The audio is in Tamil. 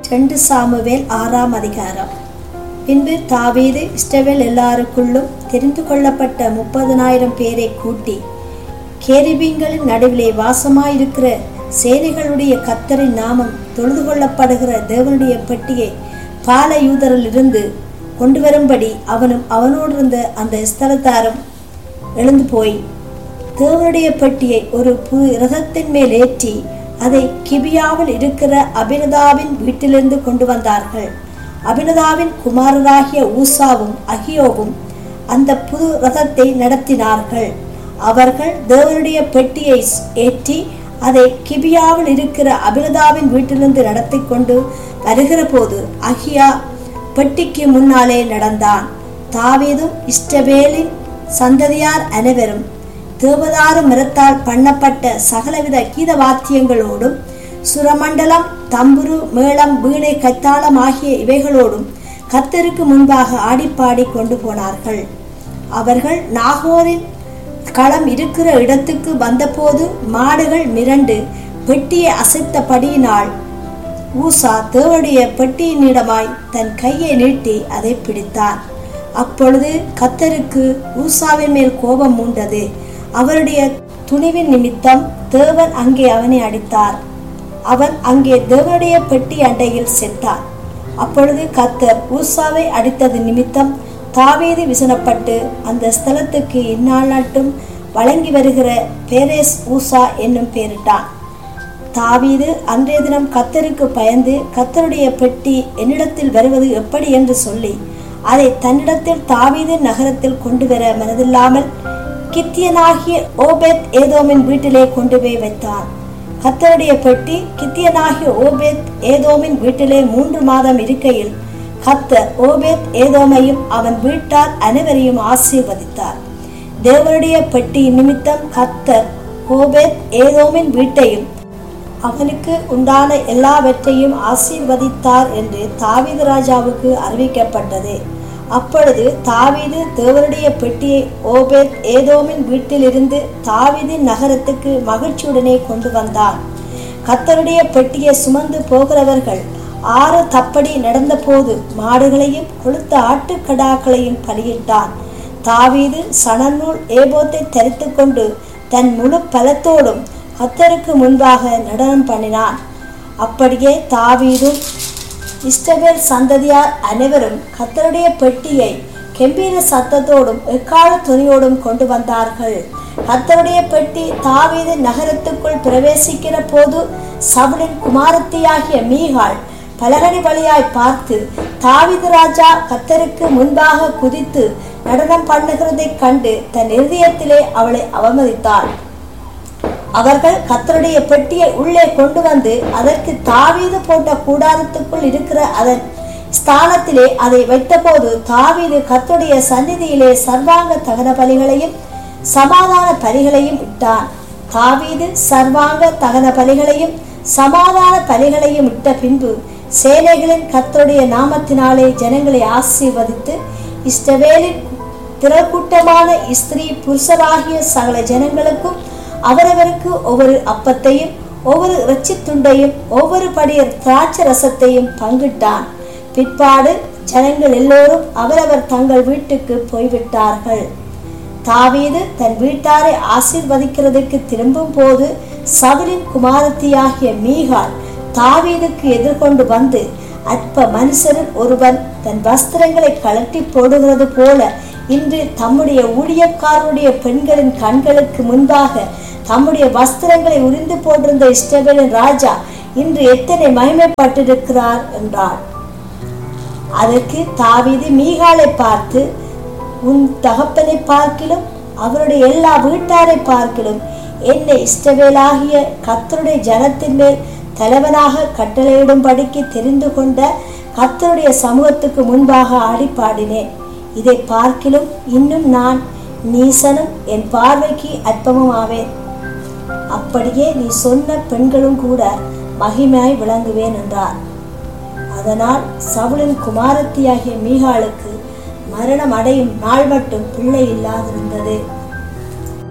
ரெண்டு சாமுவேல் ஆறாம் அதிகாரம் பின்பு தாவீது இஸ்ரவேல் எல்லாருக்குள்ளும் தெரிந்து கொள்ளப்பட்ட முப்பதனாயிரம் பேரை கூட்டி கேரிபீன்களின் நடுவிலே வாசமாயிருக்கிற சேனைகளுடைய கத்தரின் நாமம் தொழுது கொள்ளப்படுகிற தேவனுடைய பெட்டியை பாலயூதரிலிருந்து கொண்டு வரும்படி அவனும் அவனோடு இருந்த அந்த ஸ்தலத்தாரும் எழுந்து போய் தேவனுடைய பெட்டியை ஒரு புது ரதத்தின் மேல் ஏற்றி அதை கிபியாவில் இருக்கிற அபினதாவின் வீட்டிலிருந்து கொண்டு வந்தார்கள் அபினதாவின் குமாரராகிய ஊசாவும் அகியோவும் அந்த புது ரதத்தை நடத்தினார்கள் அவர்கள் தேவனுடைய பெட்டியை ஏற்றி அதை கிபியாவில் இருக்கிற அபினதாவின் வீட்டிலிருந்து நடத்தி கொண்டு வருகிற போது அகியா பெட்டிக்கு முன்னாலே நடந்தான் தாவீதும் இஷ்டவேலின் சந்ததியார் அனைவரும் தேவதாரு மரத்தால் பண்ணப்பட்ட சகலவித கீத வாத்தியங்களோடும் சுரமண்டலம் தம்புரு மேளம் வீணை கத்தாளம் ஆகிய இவைகளோடும் கத்தருக்கு முன்பாக ஆடிப்பாடி கொண்டு போனார்கள் அவர்கள் நாகோரின் களம் இருக்கிற இடத்துக்கு வந்தபோது மாடுகள் மிரண்டு பெட்டியை அசைத்தபடியினால் ஊசா தேவனுடைய பெட்டியினிடமாய் தன் கையை நீட்டி அதை பிடித்தான் அப்பொழுது கத்தருக்கு ஊசாவின் மேல் கோபம் மூண்டது அவருடைய துணிவின் நிமித்தம் தேவன் அங்கே அவனை அடித்தார் அவன் அங்கே தேவனுடைய பெட்டி அண்டையில் செத்தான் அப்பொழுது கத்தர் ஊசாவை அடித்தது நிமித்தம் தாவீது விசனப்பட்டு அந்த ஸ்தலத்துக்கு இந்நாள் நாட்டும் வழங்கி வருகிற பேரேஸ் ஊசா என்னும் பெயரிட்டான் தாவீது அன்றைய தினம் கத்தருக்கு பயந்து கத்தருடைய பெட்டி என்னிடத்தில் வருவது எப்படி என்று சொல்லி அதை தன்னிடத்தில் தாவீது நகரத்தில் கொண்டு வர மனதில்லாமல் கித்தியனாகிய ஓபேத் ஏதோமின் வீட்டிலே கொண்டு போய் வைத்தான் கத்தருடைய பெட்டி கித்தியனாகிய ஓபேத் ஏதோமின் வீட்டிலே மூன்று மாதம் இருக்கையில் கத்தர் ஓபேத் ஏதோமையும் அவன் வீட்டார் அனைவரையும் ஆசீர்வதித்தார் தேவனுடைய பெட்டி நிமித்தம் கத்தர் ஓபேத் ஏதோமின் வீட்டையும் அவனுக்கு உண்டான எல்லாவற்றையும் ஆசீர்வதித்தார் என்று தாவீது ராஜாவுக்கு அறிவிக்கப்பட்டது அப்பொழுது தாவீது தேவனுடைய பெட்டியை ஓபேத் ஏதோமின் வீட்டிலிருந்து தாவீதின் நகரத்துக்கு மகிழ்ச்சியுடனே கொண்டு வந்தான் கத்தருடைய பெட்டியை சுமந்து போகிறவர்கள் ஆறு தப்படி நடந்தபோது மாடுகளையும் கொளுத்த ஆட்டுக்கடாக்களையும் பலியிட்டான் தாவீது சணநூல் ஏபோத்தை தரித்து கொண்டு தன் முழு பலத்தோடும் கத்தருக்கு முன்பாக நடனம் பண்ணினான் அப்படியே தாவீதும் இஸ்டபேல் சந்ததியார் அனைவரும் கத்தருடைய பெட்டியை கெம்பீர சத்தத்தோடும் எக்கால துணியோடும் கொண்டு வந்தார்கள் கத்தருடைய பெட்டி தாவீது நகரத்துக்குள் பிரவேசிக்கிற போது சவுலின் குமாரத்தியாகிய மீகாள் பலகனி வழியாய் பார்த்து தாவிது ராஜா கத்தருக்கு முன்பாக குதித்து நடனம் பண்ணுகிறதைக் கண்டு தன் இருதயத்திலே அவளை அவமதித்தாள் அவர்கள் கத்தருடைய பெட்டியை உள்ளே கொண்டு வந்து அதற்கு தாவீது போட்ட கூடாரத்துக்குள் இருக்கிற அதன் ஸ்தானத்திலே அதை வைத்தபோது தாவீது கத்துடைய சந்நிதியிலே சர்வாங்க தகன பலிகளையும் சமாதான பலிகளையும் இட்டான் தாவீது சர்வாங்க தகன பலிகளையும் சமாதான பலிகளையும் இட்ட பின்பு சேனைகளின் கத்தருடைய நாமத்தினாலே ஜனங்களை ஆசீர்வதித்து இஷ்டவேலின் திரக்கூட்டமான ஸ்திரீ புருஷராகிய சகல ஜனங்களுக்கும் அவரவருக்கு ஒவ்வொரு அப்பத்தையும் ஒவ்வொரு இறைச்சி துண்டையும் ஒவ்வொரு படியர் திராட்சை ரசத்தையும் பங்கிட்டான் பிற்பாடு ஜனங்கள் எல்லோரும் அவரவர் தங்கள் வீட்டுக்கு போய்விட்டார்கள் தாவீது தன் வீட்டாரை ஆசீர்வதிக்கிறதுக்கு திரும்பும் போது சவுலின் குமாரத்தியாகிய மீகால் தாவீதுக்கு எதிர்கொண்டு வந்து அற்ப மனுஷரில் ஒருவன் தன் வஸ்திரங்களை கழட்டி போடுகிறது போல இன்று தம்முடைய ஊழியக்காரருடைய பெண்களின் கண்களுக்கு முன்பாக தம்முடைய வஸ்திரங்களை உரிந்து போட்டிருந்த இஷ்டவேலின் ராஜா இன்று எத்தனை மகிமைப்பட்டிருக்கிறார் என்றார் அதற்கு தாவீது மீகாலை பார்த்து உன் தகப்பனை பார்க்கிலும் அவருடைய எல்லா வீட்டாரை பார்க்கிலும் என்னை இஷ்டவேலாகிய கத்தருடைய ஜனத்தின் மேல் தலைவனாக கட்டளையிடும்படிக்கு தெரிந்து கொண்ட கத்தருடைய சமூகத்துக்கு முன்பாக ஆடி பாடினேன் இதை பார்க்கிலும் இன்னும் நான் நீசனும் என் பார்வைக்கு அற்பமும் ஆவேன் அப்படியே நீ சொன்ன பெண்களும் கூட மகிமையாய் விளங்குவேன் என்றார் அதனால் சவுளின் குமாரத்தியாகிய மீகாளுக்கு மரணம் அடையும் நாள் மட்டும் பிள்ளை இல்லாதிருந்தது